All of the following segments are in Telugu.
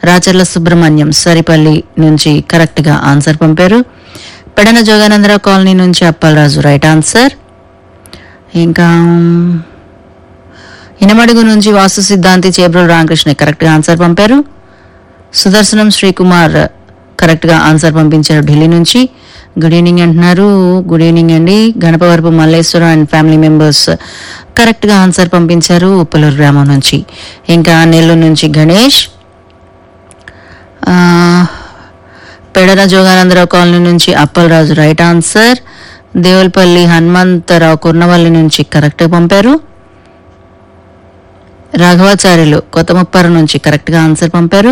రాచర్ల సుబ్రహ్మణ్యం సరిపల్లి నుంచి కరెక్ట్గా ఆన్సర్ పంపారు పెడన జోగానందరావు కాలనీ నుంచి అప్పలరాజు రైట్ ఆన్సర్ ఇంకా ఇనమడుగు నుంచి వాస్తు సిద్ధాంతి చేబ్రోలు రామకృష్ణ కరెక్ట్గా ఆన్సర్ పంపారు సుదర్శనం శ్రీకుమార్ కరెక్ట్గా ఆన్సర్ పంపించారు ఢిల్లీ నుంచి గుడ్ ఈవినింగ్ అంటున్నారు గుడ్ ఈవినింగ్ అండి Ganapavarapu Malleswaram and family members కరెక్ట్గా ఆన్సర్ పంపించారు ఉప్పలూరు గ్రామం నుంచి ఇంకా నెల్లూరు నుంచి గణేష్ ఆ, పెడర జోగానందరావు కాలనీ నుంచి అప్పలరాజు రైట్ ఆన్సర్ దేవులపల్లి హనుమంతరావు కుర్నవల్లి నుంచి కరెక్ట్గా పంపారు రాఘవాచార్యులు కొత్త ముప్పారు నుంచి కరెక్ట్గా ఆన్సర్ పంపారు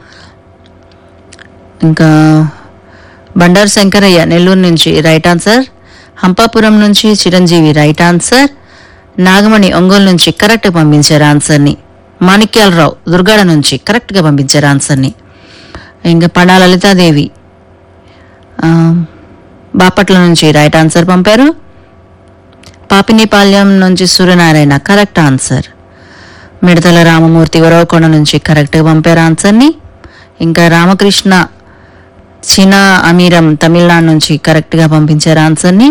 ఇంకా బండారు శంకరయ్య నెల్లూరు నుంచి రైట్ ఆన్సర్ హంపాపురం నుంచి చిరంజీవి రైట్ ఆన్సర్ నాగమణి ఒంగోలు నుంచి కరెక్ట్ పంపించారు ఆన్సర్ని మాణిక్యాలరావు దుర్గాడ నుంచి కరెక్ట్గా పంపించారు ఆన్సర్ని ఇంకా పడా లలితాదేవి ఆ, బాపట్ల నుంచి రైట్ ఆన్సర్ పంపారు పాపినిపాల్యం నుంచి సూర్యనారాయణ కరెక్ట్ ఆన్సర్ మిడతల రామమూర్తి వరవకొండ నుంచి కరెక్ట్గా పంపారు ఆన్సర్ని ఇంకా రామకృష్ణ చినా అమీరం తమిళనాడు నుంచి కరెక్ట్గా పంపించారు ఆన్సర్ని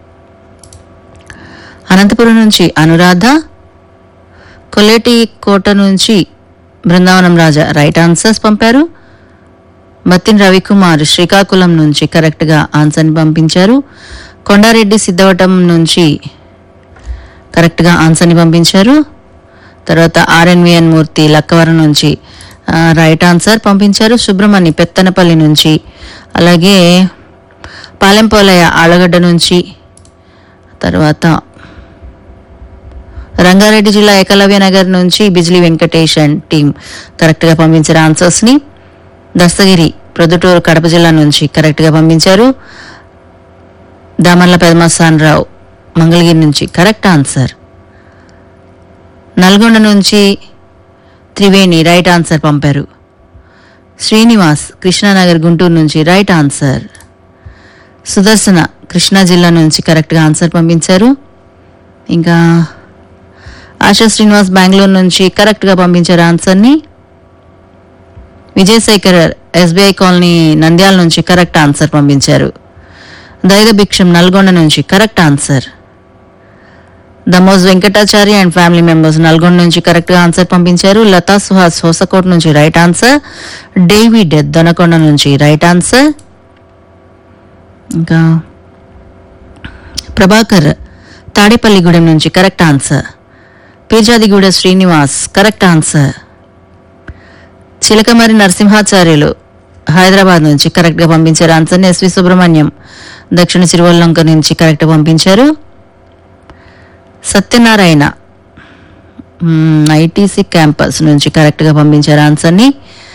అనంతపురం నుంచి అనురాధ కొల్లేటి కోట నుంచి బృందావనం రాజా రైట్ ఆన్సర్స్ పంపారు బత్తిన రవికుమార్ శ్రీకాకుళం నుంచి కరెక్ట్గా ఆన్సర్ని పంపించారు కొండారెడ్డి సిద్ధవటం నుంచి కరెక్ట్గా ఆన్సర్ని పంపించారు తర్వాత ఆర్ఎన్విఎన్ మూర్తి లక్కవరం నుంచి ఆ, రైట్ ఆన్సర్ పంపించారు సుబ్రహ్మణ్య పెత్తనపల్లి నుంచి అలాగే పాలెంపోలయ్య ఆలగడ్డ నుంచి తర్వాత రంగారెడ్డి జిల్లా ఏకలవ్య నగర్ నుంచి బిజ్లీ వెంకటేష్ అండ్ టీం కరెక్ట్గా పంపించారు ఆన్సర్స్ని దస్తగిరి ప్రొద్దుటూరు కడప జిల్లా నుంచి కరెక్ట్గా పంపించారు దామర్ల పెదమస్తాన్ రావు మంగళగిరి నుంచి కరెక్ట్ ఆన్సర్ నల్గొండ నుంచి త్రివేణి రైట్ ఆన్సర్ పంపారు శ్రీనివాస్ కృష్ణానగర్ గుంటూరు నుంచి రైట్ ఆన్సర్ సుదర్శన కృష్ణా జిల్లా నుంచి కరెక్ట్గా ఆన్సర్ పంపించారు ఇంకా ఆశా శ్రీనివాస్ బెంగళూరు నుంచి కరెక్ట్గా పంపించారు ఆన్సర్ని విజయశేఖర్ ఎస్బీఐ కాలనీ నంద్యాల నుంచి కరెక్ట్ ఆన్సర్ పంపించారు దైద భిక్షం నల్గొండ నుంచి correct answer Damoj Venkatachari and family members Nalgonda నుంచి కరెక్ట్గా ఆన్సర్ పంపించారు లతా సుహాస్ హోసకోట్ నుంచి రైట్ ఆన్సర్ డేవిడ్ దొనకొండ నుంచి రైట్ ఆన్సర్ ఇంకా ప్రభాకర్ తాడేపల్లిగూడెం నుంచి correct answer Peerzadiguda Srinivas correct answer Chilakamari Narasimhacharyulu Hyderabad నుంచి కరెక్ట్గా పంపించారు ఆన్సర్ని ఎస్వి సుబ్రహ్మణ్యం దక్షిణ సిరివల్లంక నుంచి కరెక్ట్ పంపించారు సత్యనారాయణ ఐటీసీ క్యాంపస్ నుంచి కరెక్ట్గా పంపించారు ఆన్సర్ని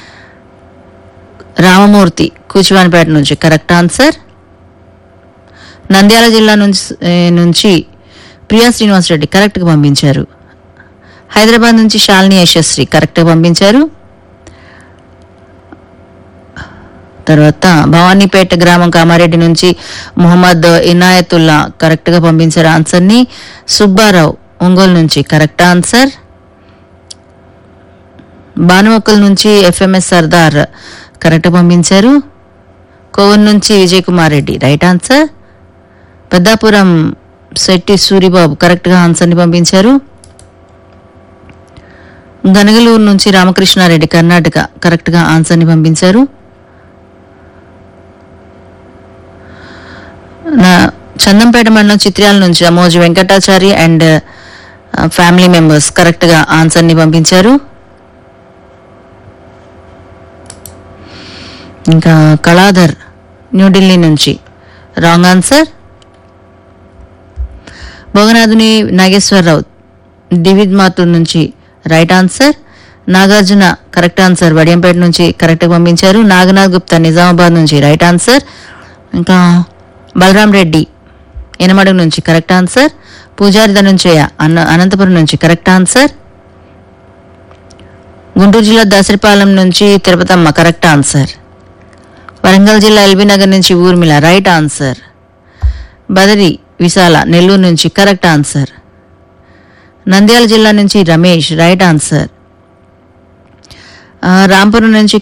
రామమూర్తి కూచివానిపేట నుంచి కరెక్ట్ ఆన్సర్ నంద్యాల జిల్లా నుంచి ఏ, నుంచి ప్రియా శ్రీనివాసరెడ్డి కరెక్ట్గా పంపించారు హైదరాబాద్ నుంచి శాలిని యశస్వి కరెక్ట్గా పంపించారు తర్వాత భవానీపేట గ్రామం కామారెడ్డి నుంచి మొహమ్మద్ ఇనాయతుల్లా కరెక్ట్గా పంపించారు ఆన్సర్ని సుబ్బారావు ఒంగోలు నుంచి కరెక్ట్ ఆన్సర్ భానుమక్కల్ నుంచి ఎఫ్ఎంఎస్ సర్దార్ కరెక్ట్ పంపించారు కోవూరు నుంచి విజయ్ కుమార్ రెడ్డి రైట్ ఆన్సర్ పెద్దాపురం శెట్టి సూరిబాబు కరెక్ట్గా ఆన్సర్ని పంపించారు గనగలూరు నుంచి రామకృష్ణారెడ్డి కర్ణాటక కరెక్ట్గా ఆన్సర్ని పంపించారు నా చందంపేట మండలం చిత్రాల నుంచి Amoju Venkatachari and family members కరెక్ట్గా ఆన్సర్ని పంపించారు ఇంకా కళాధర్ న్యూఢిల్లీ నుంచి రాంగ్ ఆన్సర్ భోగనాథుని నాగేశ్వరరావు డివిడ్ మాతూర్ నుంచి right answer Nagarjuna correct answer Vadiyampet నుంచి కరెక్ట్గా పంపించారు నాగనాథ్ గుప్తా నిజామాబాద్ నుంచి రైట్ ఆన్సర్ ఇంకా బలరాం రెడ్డి ఎనమడుగు నుంచి కరెక్ట్ ఆన్సర్ పూజారి ధనుంజయ అన్న అనంతపురం నుంచి కరెక్ట్ ఆన్సర్ గుంటూరు జిల్లా దాసరిపాలెం నుంచి తిరుపతమ్మ కరెక్ట్ ఆన్సర్ వరంగల్ జిల్లా ఎల్బీ నగర్ నుంచి ఊర్మిళ రైట్ ఆన్సర్ బదరి విశాల నెల్లూరు నుంచి కరెక్ట్ ఆన్సర్ నంద్యాల జిల్లా నుంచి రమేష్ రైట్ ఆన్సర్ ఆ, రాంపురం నుంచి